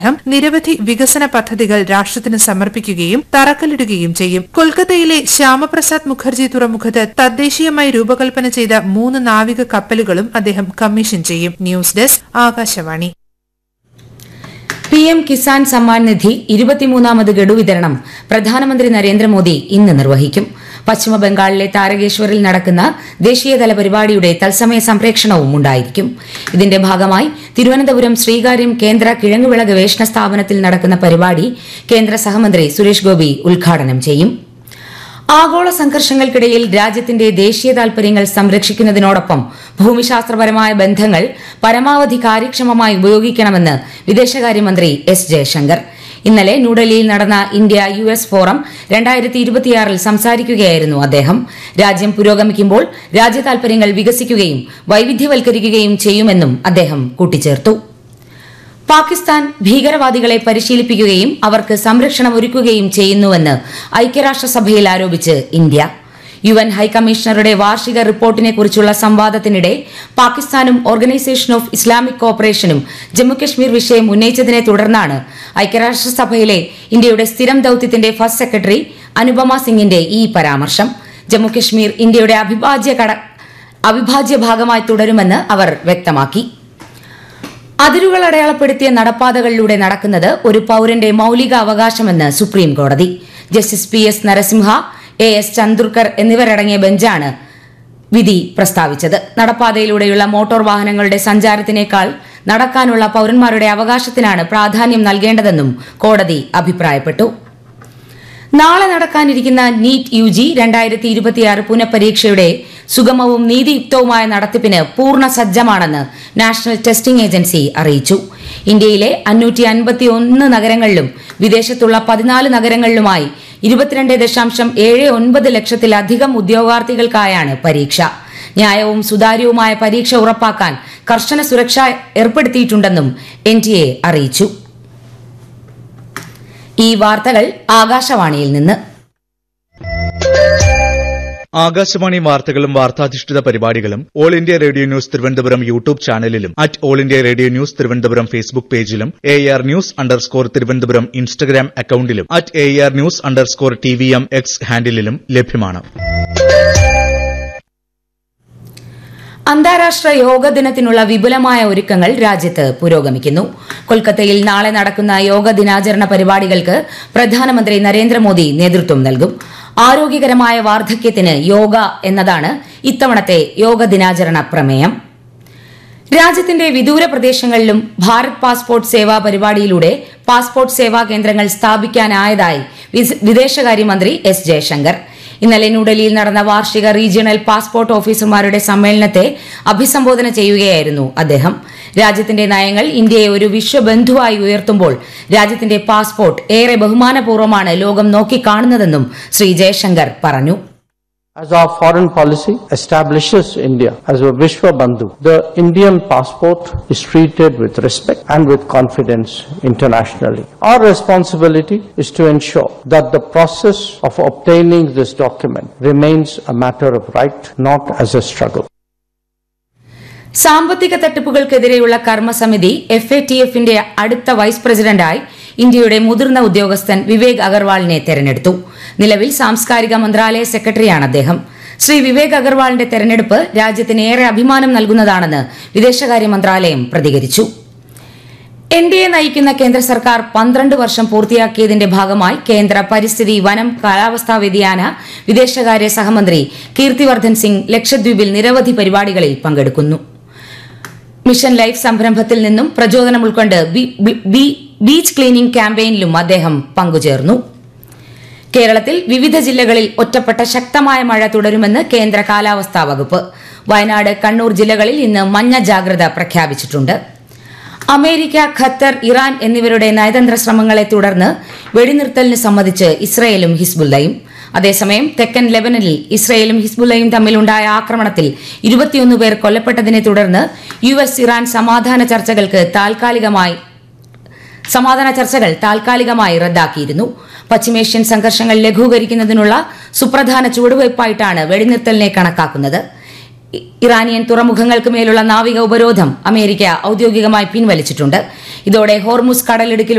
അദ്ദേഹം നിരവധി വികസന പദ്ധതികൾ രാഷ്ട്രത്തിന് സമർപ്പിക്കുകയും തറക്കല്ലിടുകയും ചെയ്യും കൊൽക്കത്തയിലെ ശ്യാമപ്രസാദ് മുഖർജി തുറമുഖത്ത് തദ്ദേശീയമായി രൂപകൽപ്പന ചെയ്ത മൂന്ന് നാവിക കപ്പലുകളും അദ്ദേഹം കമ്മീഷൻ ചെയ്യും news desk Akashvani P M Kisan Samman Nidhi ഇരുപത്തിമൂന്നാമത് ഗഡു വിതരണം പ്രധാനമന്ത്രി നരേന്ദ്രമോദി ഇന്ന് നിർവഹിക്കും പശ്ചിമ ബംഗാളിലെ താരകേശ്വറിൽ നടക്കുന്ന ദേശീയതല പരിപാടിയുടെ തത്സമയ സംപ്രേക്ഷണവും ഉണ്ടായിരിക്കും ഇതിന്റെ ഭാഗമായി തിരുവനന്തപുരം ശ്രീകാര്യം കേന്ദ്ര കിഴങ്ങുവിള ഗവേഷണ സ്ഥാപനത്തിൽ നടക്കുന്ന പരിപാടി കേന്ദ്ര സഹമന്ത്രി സുരേഷ് ഗോപി ഉദ്ഘാടനം ചെയ്യും ആഗോള സംഘർഷങ്ങൾക്കിടയിൽ രാജ്യത്തിന്റെ ദേശീയ താൽപര്യങ്ങൾ സംരക്ഷിക്കുന്നതിനോടൊപ്പം ഭൂമിശാസ്ത്രപരമായ ബന്ധങ്ങൾ പരമാവധി കാര്യക്ഷമമായി ഉപയോഗിക്കണമെന്ന് വിദേശകാര്യമന്ത്രി എസ് ജയശങ്കർ ഇന്നലെ ന്യൂഡൽഹിയിൽ നടന്ന ഇന്ത്യ യു എസ് ഫോറം രണ്ടായിരത്തി ഇരുപത്തിയാറിൽ സംസാരിക്കുകയായിരുന്നു അദ്ദേഹം രാജ്യം പുരോഗമിക്കുമ്പോൾ രാജ്യ താൽപര്യങ്ങൾ വികസിക്കുകയും വൈവിധ്യവൽക്കരിക്കുകയും ചെയ്യുമെന്നും അദ്ദേഹം കൂട്ടിച്ചേർത്തു പാകിസ്ഥാൻ ഭീകരവാദികളെ പരിശീലിപ്പിക്കുകയും അവർക്ക് സംരക്ഷണം ഒരുക്കുകയും ചെയ്യുന്നുവെന്ന് ഐക്യരാഷ്ട്രസഭയിൽ ആരോപിച്ച് ഇന്ത്യ യു എൻ ഹൈക്കമ്മീഷണറുടെ വാർഷിക റിപ്പോർട്ടിനെക്കുറിച്ചുള്ള സംവാദത്തിനിടെ പാകിസ്ഥാനും ഓർഗനൈസേഷൻ ഓഫ് ഇസ്ലാമിക് കോപ്പറേഷനും ജമ്മുകശ്മീർ വിഷയം ഉന്നയിച്ചതിനെ തുടർന്നാണ് ഐക്യരാഷ്ട്രസഭയിലെ ഇന്ത്യയുടെ സ്ഥിരം ദൌത്യത്തിന്റെ ഫസ്റ്റ് സെക്രട്ടറി അനുപമ സിംഗിന്റെ ഈ പരാമർശം ജമ്മുകശ്മീർ ഇന്ത്യയുടെ അവിഭാജ്യ കട അവിഭാജ്യ ഭാഗമായി തുടരുമെന്ന് അവർ വ്യക്തമാക്കി അതിരുകൾ അടയാളപ്പെടുത്തിയ നടപ്പാതകളിലൂടെ നടക്കുന്നത് ഒരു പൌരന്റെ മൌലിക അവകാശമെന്ന് സുപ്രീം കോടതി justice P S Narasimha A S Chandurkar എന്നിവരടങ്ങിയ ബെഞ്ചാണ് വിധി പ്രസ്താവിച്ചത് നടപ്പാതയിലൂടെയുള്ള മോട്ടോർ വാഹനങ്ങളുടെ സഞ്ചാരത്തിനേക്കാൾ നടക്കാനുള്ള പൌരന്മാരുടെ അവകാശത്തിനാണ് പ്രാധാന്യം നൽകേണ്ടതെന്നും കോടതി അഭിപ്രായപ്പെട്ടു നാളെ നടക്കാനിരിക്കുന്ന നീറ്റ് യു ജി രണ്ടായിരത്തി ഇരുപത്തിയാറ് പുനഃപരീക്ഷയുടെ സുഗമവും നീതിയുക്തവുമായ നടത്തിപ്പിന് പൂർണ്ണ സജ്ജമാണെന്ന് നാഷണൽ ടെസ്റ്റിംഗ് ഏജൻസി അറിയിച്ചു ഇന്ത്യയിലെ അഞ്ഞൂറ്റി അൻപത്തി ഒന്ന് നഗരങ്ങളിലും വിദേശത്തുള്ള പതിനാല് നഗരങ്ങളിലുമായി ഇരുപത്തിരണ്ട് ദശാംശം ഏഴ് ഒൻപത് ലക്ഷത്തിലധികം ഉദ്യോഗാർത്ഥികൾക്കായാണ് പരീക്ഷ ന്യായവും സുതാര്യവുമായ പരീക്ഷ ഉറപ്പാക്കാൻ കർശന സുരക്ഷ ഏർപ്പെടുത്തിയിട്ടുണ്ടെന്നും എൻ ടി എ അറിയിച്ചു ഈ വാർത്തകൾ ആകാശവാണിയിൽ നിന്ന് ആകാശവാണി വാർത്തകളും വാർത്താധിഷ്ഠിത പരിപാടികളും all India radio news Thiruvananthapuram YouTube ചാനലിലും at all India radio news Thiruvananthapuram Facebook പേജിലും A R news underscore Thiruvananthapuram Instagram അക്കൌണ്ടിലും at A R news underscore T V M X ഹാൻഡിലും ലഭ്യമാണ് അന്താരാഷ്ട്ര യോഗ ദിനത്തിനുള്ള വിപുലമായ ഒരുക്കങ്ങൾ രാജ്യത്ത് പുരോഗമിക്കുന്നു കൊൽക്കത്തയിൽ നാളെ നടക്കുന്ന യോഗ ദിനാചരണ പരിപാടികൾക്ക് പ്രധാനമന്ത്രി നരേന്ദ്രമോദി നേതൃത്വം നൽകും ആരോഗ്യകരമായ വാർദ്ധക്യത്തിന് യോഗ എന്നതാണ് ഇത്തവണത്തെ യോഗ ദിനാചരണ പ്രമേയം രാജ്യത്തിന്റെ വിദൂര പ്രദേശങ്ങളിലും ഭാരത് പാസ്പോർട്ട് സേവാ പരിപാടിയിലൂടെ പാസ്പോർട്ട് സേവാ കേന്ദ്രങ്ങൾ സ്ഥാപിക്കാനായതായി വിസ്- വിദേശകാര്യമന്ത്രി എസ് ജയശങ്കർ ഇന്നലെ ന്യൂഡൽഹിയിൽ നടന്ന വാർഷിക റീജിയണൽ പാസ്പോർട്ട് ഓഫീസർമാരുടെ സമ്മേളനത്തെ അഭിസംബോധന ചെയ്യുകയായിരുന്നു അദ്ദേഹം രാജ്യത്തിന്റെ നയങ്ങൾ ഇന്ത്യയെ ഒരു വിശ്വബന്ധുവായി ഉയർത്തുമ്പോൾ രാജ്യത്തിന്റെ പാസ്പോർട്ട് ഏറെ ബഹുമാനപൂർവ്വമാണ് ലോകം നോക്കിക്കാണുന്നതെന്നും ശ്രീ ജയശങ്കർ പറഞ്ഞു As our foreign policy establishes India as a Vishwa Bandhu, the Indian passport is treated with respect and with confidence internationally. Our responsibility is to ensure that the process of obtaining this document remains a matter of right, not as a struggle. സാമ്പത്തിക തട്ടിപ്പുകൾക്കെതിരെയുള്ള കർമ്മസമിതി F A T എഫിന്റെ അടുത്ത vice പ്രസിഡന്റായി ഇന്ത്യയുടെ മുതിർന്ന ഉദ്യോഗസ്ഥൻ വിവേക് അഗർവാളിനെ തെരഞ്ഞെടുത്തു നിലവിൽ സാംസ്കാരിക മന്ത്രാലയ സെക്രട്ടറിയാണ് അദ്ദേഹം ശ്രീ വിവേക് അഗർവാളിന്റെ തെരഞ്ഞെടുപ്പ് രാജ്യത്തിന് ഏറെ അഭിമാനം നൽകുന്നതാണെന്ന് വിദേശകാര്യ മന്ത്രാലയം പ്രതികരിച്ചു എൻ ഡി എ നയിക്കുന്ന കേന്ദ്ര സർക്കാർ പന്ത്രണ്ട് വർഷം പൂർത്തിയാക്കിയതിന്റെ ഭാഗമായി കേന്ദ്ര പരിസ്ഥിതി വനം കാലാവസ്ഥാ വ്യതിയാന വിദേശകാര്യ സഹമന്ത്രി കീർത്തിവർദ്ധൻ സിംഗ് ലക്ഷദ്വീപിൽ നിരവധി പരിപാടികളിൽ പങ്കെടുക്കുന്നു മിഷൻ ലൈഫ് സംരംഭത്തിൽ നിന്നും പ്രചോദനം ഉൾക്കൊണ്ട് b- b- b- beach cleaning ക്യാമ്പയിനിലും അദ്ദേഹം പങ്കുചേർന്നു കേരളത്തിൽ വിവിധ ജില്ലകളിൽ ഒറ്റപ്പെട്ട ശക്തമായ മഴ തുടരുമെന്ന് കേന്ദ്ര കാലാവസ്ഥാ വകുപ്പ് വയനാട് കണ്ണൂർ ജില്ലകളിൽ ഇന്ന് മഞ്ഞ ജാഗ്രത പ്രഖ്യാപിച്ചിട്ടുണ്ട് അമേരിക്ക ഖത്തർ ഇറാൻ എന്നിവരുടെ നയതന്ത്ര ശ്രമങ്ങളെ തുടർന്ന് വെടിനിർത്തലിന് സമ്മതിച്ച് ഇസ്രയേലും ഹിസ്ബുല്ലയും അതേസമയം തെക്കൻ ലെബനനിൽ ഇസ്രയേലും ഹിസ്ബുല്ലയും തമ്മിലുണ്ടായ ആക്രമണത്തിൽ ഇരുപത്തിയൊന്ന് പേർ കൊല്ലപ്പെട്ടതിനെ തുടർന്ന് യു എസ് ഇറാൻ സമാധാന ചർച്ചകൾക്ക് താൽക്കാലികമായി സമാധാന ചർച്ചകൾ താൽക്കാലികമായി റദ്ദാക്കിയിരുന്നു പശ്ചിമേഷ്യൻ സംഘർഷങ്ങൾ ലഘൂകരിക്കുന്നതിനുള്ള സുപ്രധാന ചുവടുവയ്പായിട്ടാണ് വെടിനിർത്തലിനെ കണക്കാക്കുന്നത് ഇ- ഇറാനിയൻ തുറമുഖങ്ങൾക്ക് മേലുള്ള നാവിക ഉപരോധം അമേരിക്ക ഔദ്യോഗികമായി പിൻവലിച്ചിട്ടുണ്ട് ഇതോടെ ഹോർമുസ് കടലിടുക്കിൽ